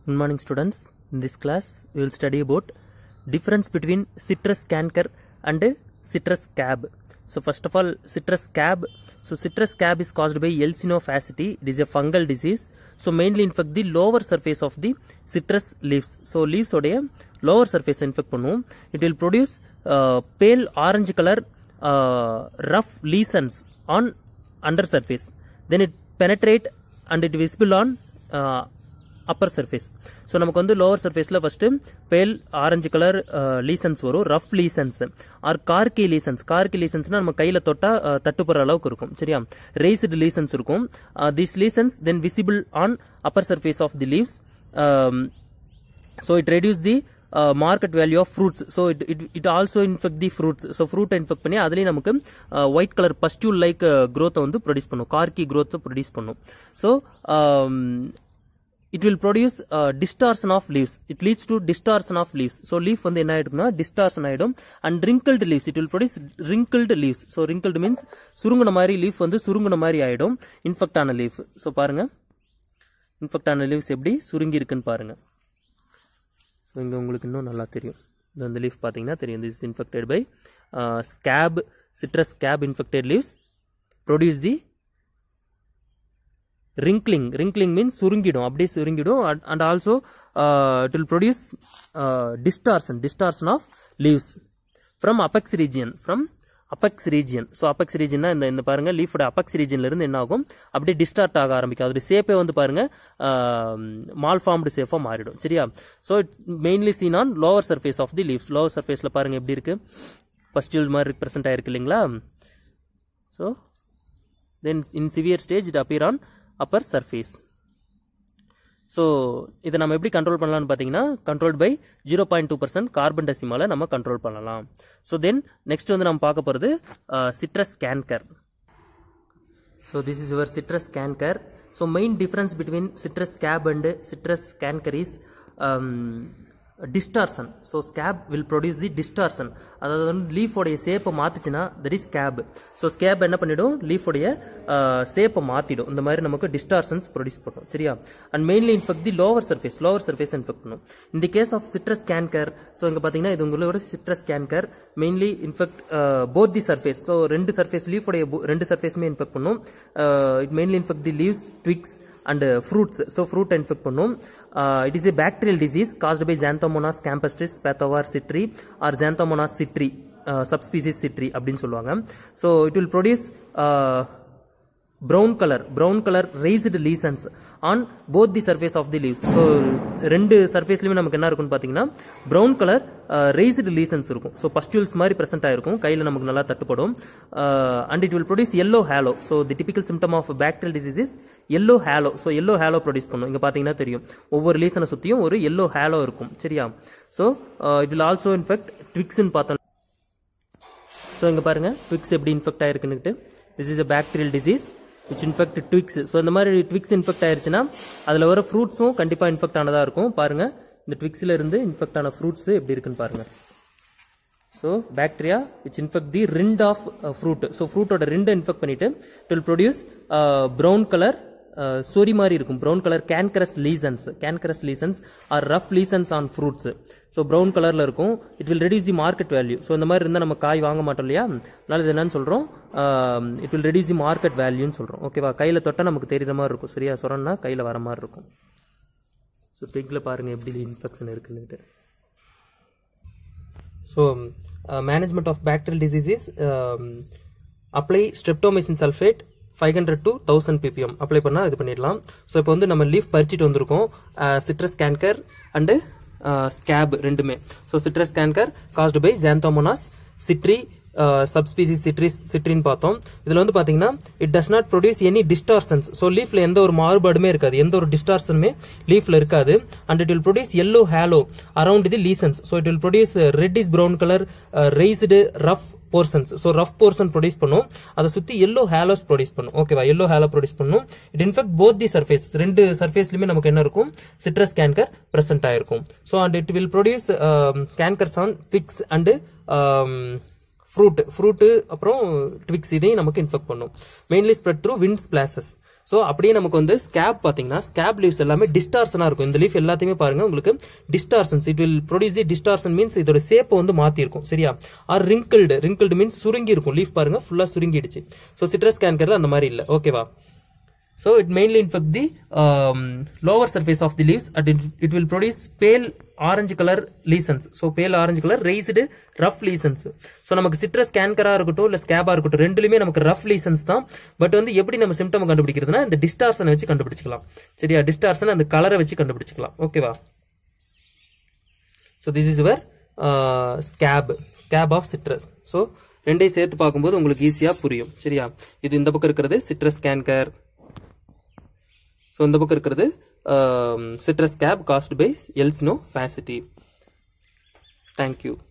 Good morning students. In this class we will study about difference between citrus canker and citrus scab. So first of all citrus scab. So citrus scab is caused by Elsinophaceae. It is a fungal disease. So mainly infect the lower surface of the citrus leaves. So leaves உடைய lower surface infect பண்ணும். It will produce uh, pale orange color uh, rough lesions on under surface. Then it penetrate and it visible on uh, upper surface so நமக்கு வந்து lower சர்ஃபேஸில் first pale orange colour lesions வரும் rough lesions or corky lesions corky லீசன்ஸ்னால் நம்ம கையில் தொட்டால் தட்டுப்படுற அளவுக்கு இருக்கும் சரியா ரேஸ்டு லீசன்ஸ் இருக்கும் this lesions then visible on upper surface of the leaves so it reduce the market value of fruits so it it it also infect the fruits so ஃப்ரூட்டை இன்ஃபெக்ட் பண்ணி அதுலேயும் நமக்கு ஒயிட் கலர் பஸ்டியூல் லைக் க்ரோத்தை வந்து produce பண்ணும் corky க்ரோத்தை produce பண்ணும் so it will produce uh, distortion of leaves it leads to distortion of leaves so leaf வந்து என்ன ஆயிடும்னா distortion ஆயிடும் and wrinkled leaves it will produce wrinkled leaves so wrinkled means சுருங்குன மாதிரி leaf வந்து சுருங்குன மாதிரி ஆயிடும் infect ஆன leaf so பாருங்க infect ஆன leaves எப்படி சுருங்கி இருக்குன்னு பாருங்க ஸோ இங்கே உங்களுக்கு இன்னும் நல்லா தெரியும் இது அந்த லீஃப் பார்த்தீங்கன்னா தெரியும் this infected by scab citrus scab infected leaves produce the wrinkling wrinkling means சுருங்கிடும் அப்படியே சுருங்கிடும் and also uh, it will produce uh, distortion distortion of leaves from apex region from apex region so apex region இந்த இந்த பாருங்க லீஃபோட apex regionல இருந்து என்ன ஆகும் அப்படியே டிஸ்டார்ட் ஆக ஆரம்பிக்கும் அதோட ஷேப்பே வந்து பாருங்க மால் ஃபார்ம்டு ஷேஃபாக மாறிடும் சரியா so it mainly seen on lower surface of the leaves lower சர்ஃபேஸில் பாருங்க எப்படி இருக்கு பஸ்டியூல் மாதிரி ரிப்ரசென்ட் ஆயிருக்கு இல்லைங்களா so then in severe stage it appear on upper surface so இதை நம்ம எப்படி கண்ட்ரோல் பண்ணலாம்னு பார்த்தீங்கன்னா control by zero point two percent கார்பன் டெசிமால நம்ம கண்ட்ரோல் பண்ணலாம் ஸோ தென் நெக்ஸ்ட் வந்து நம்ம பார்க்க போகிறது citrus canker so this is your citrus canker so main difference between citrus scab and citrus canker is distortion so scab will produce the distortion அதாவது வந்து லீஃபோடைய ஷேப்பை மாற்றுச்சுன்னா that is scab so scab என்ன பண்ணிடும் லீஃபோடைய ஷேப்பை மாற்றிடும் இந்த மாதிரி நமக்கு டிஸ்டார்சன்ஸ் ப்ரொடியூஸ் பண்ணும் சரியா and mainly infect the lower surface lower surface infect பண்ணும் இந்த case of citrus canker so இங்கே பார்த்தீங்கன்னா இது உங்களோட citrus canker mainly infect both the surface so ரெண்டு சர்ஃபேஸ் லீஃபோடைய ரெண்டு சர்ஃபேஸுமே இன்ஃபெக்ட் பண்ணும் it mainly infect the leaves twigs and fruits so fruit infect பண்ணும் it is a bacterial disease caused by Xanthomonas campestris pathovar citri or Xanthomonas citri subspecies citri அப்படின்னு சொல்லுவாங்க so it will produce brown colour brown colour raised lesions on both the surface of the leaves so ரெண்டு சர்ஃபேஸ்லையுமே நமக்கு என்ன இருக்கும்னு பார்த்தீங்கன்னா brown colour raised lesions இருக்கும் so pustules மாதிரி ப்ரெசென்ட் ஆயிருக்கும் கையில் நமக்கு நல்லா தட்டுப்படும் and it will produce yellow halo so the typical symptom of bacterial disease is yellow halo so yellow halo produce பண்ணும் இங்கே பார்த்தீங்கன்னா தெரியும் ஒவ்வொரு லீசனை சுற்றியும் ஒரு எல்லோ ஹேலோ இருக்கும் சரியா so it will also infect ட்விக்ஸ்ன்னு பார்த்தோம் ஸோ இங்கே பாருங்க ட்விக்ஸ் எப்படி இன்ஃபெக்ட் ஆயிருக்குன்னுட்டு this is a bacterial disease which infect twigs so இந்த மாதிரி ட்விக்ஸ் இன்ஃபெக்ட் ஆயிருச்சுன்னா அதில் வர ஃப்ரூட்ஸும் கண்டிப்பாக இன்ஃபெக்ட் ஆனதாக இருக்கும் பாருங்க இந்த ட்விக்ஸில் இருந்து இன்ஃபெக்ட் ஆன ஃப்ரூட்ஸ் எப்படி இருக்குன்னு பாருங்க so bacteria which infect the rind of fruit so ஃப்ரூட்டோட ரிண்டை இன்ஃபெக்ட் பண்ணிட்டு it will produce brown colour சொரி மாதிரி இருக்கும் brown colour cankerous lesions cankerous lesions or rough lesions on fruits so brown கலரில் இருக்கும் it will reduce the market value so இந்த மாதிரி இருந்தால் நம்ம காய் வாங்க மாட்டோம் இல்லையா அதனால இது என்னன்னு சொல்கிறோம் it will reduce the market வேல்யூன்னு சொல்கிறோம் ஓகேவா கையில் தொட்டால் நமக்கு தெரியுற மாதிரி இருக்கும் சரியா சொரன்னா கையில் வர மாதிரி இருக்கும் ஸோ பிக்கில் பாருங்கள் எப்படி இன்ஃபெக்ஷன் இருக்குன்னுட்டு so management of bacterial diseases apply streptomycin sulphate five hundred to thousand PPM apply பண்ணால் இது பண்ணிடலாம் ஸோ இப்போ வந்து நம்ம லீஃப் பறிச்சிட்டு வந்திருக்கோம் சிட்ரஸ் கேன்கர் அண்டு ஸ்கேப் ரெண்டுமே so citrus canker caused by Xanthomonas citri subspecies citris சிட்ரின்னு பார்த்தோம் இதில் வந்து பார்த்தீங்கன்னா it does not produce any distortions so லீஃப்ல எந்த ஒரு மாறுபாடுமே இருக்காது எந்த ஒரு டிஸ்டார்சனுமே லீஃப்ல இருக்காது and it will produce yellow halo around the lesions so it will produce red is brown colour raised rough portions so rough portion produce பண்ணும் அதை சுற்றி எல்லோ ஹேலோஸ் ப்ரொடியூஸ் பண்ணும் ஓகேவா எல்லோ ஹேலோ ப்ரொடியூஸ் பண்ணும் it infect both the surface ரெண்டு சர்ஃபேஸ்லையுமே நமக்கு என்ன இருக்கும் சிட்ரஸ் கேன்கர் பிரசன்ட் ஆயிருக்கும் so and it will produce cankers on fix and fruit fruit அப்புறம் ட்விக்ஸ் இதையும் நமக்கு இன்ஃபெக்ட் பண்ணும் mainly spread through wind splashes so அப்படியே நமக்கு வந்து ஸ்கேப் பார்த்தீங்கன்னா ஸ்கேப் லீவ்ஸ் எல்லாமே டிஸ்டார்சனாக இருக்கும் இந்த லீஃப் எல்லாத்தையுமே பாருங்க உங்களுக்கு distortions it will produce the distortion means இதோட சேப்பை வந்து மாற்றிருக்கும் சரியா ஆர் ரிங்கிள்டு ரிங்கிள்டு மீன்ஸ் சுருங்கி இருக்கும் லீஃப் பாருங்க ஃபுல்லாக சுருங்கிடுச்சு ஸோ சிட்ரஸ் கேன்கரில் அந்த மாதிரி இல்லை ஓகேவா So it mainly infect the um, lower surface of the leaves and it, it will produce pale orange color lesions. So pale orange color raised rough lesions. So நமக்கு citrus கேன்கரா இருக்கட்டும் இல்லை ஸ்கேபா இருக்கட்டும் ரெண்டுலையுமே நமக்கு ரஃப் லீசன்ஸ் தான் but வந்து எப்படி நம்ம சிம்டம் கண்டுபிடிக்கிறதுனா இந்த டிஸ்டார்சனை வச்சு கண்டுபிடிச்சிக்கலாம் சரியா டிஸ்டார்சன் அந்த கலரை வச்சு கண்டுபிடிச்சிக்கலாம் ஓகேவா so this is your scab scab of citrus so ரெண்டையும் சேர்த்து பார்க்கும்போது உங்களுக்கு ஈஸியாக புரியும் சரியா இது இந்த பக்கம் இருக்கிறது சிட்ரஸ் கேன்கர் ஸோ இந்த பக்கம் இருக்கிறது சிட்ரஸ் கேப் காஸ்ட் பை எல்ஸ்னோ ஃபேசிட்டி தேங்க்யூ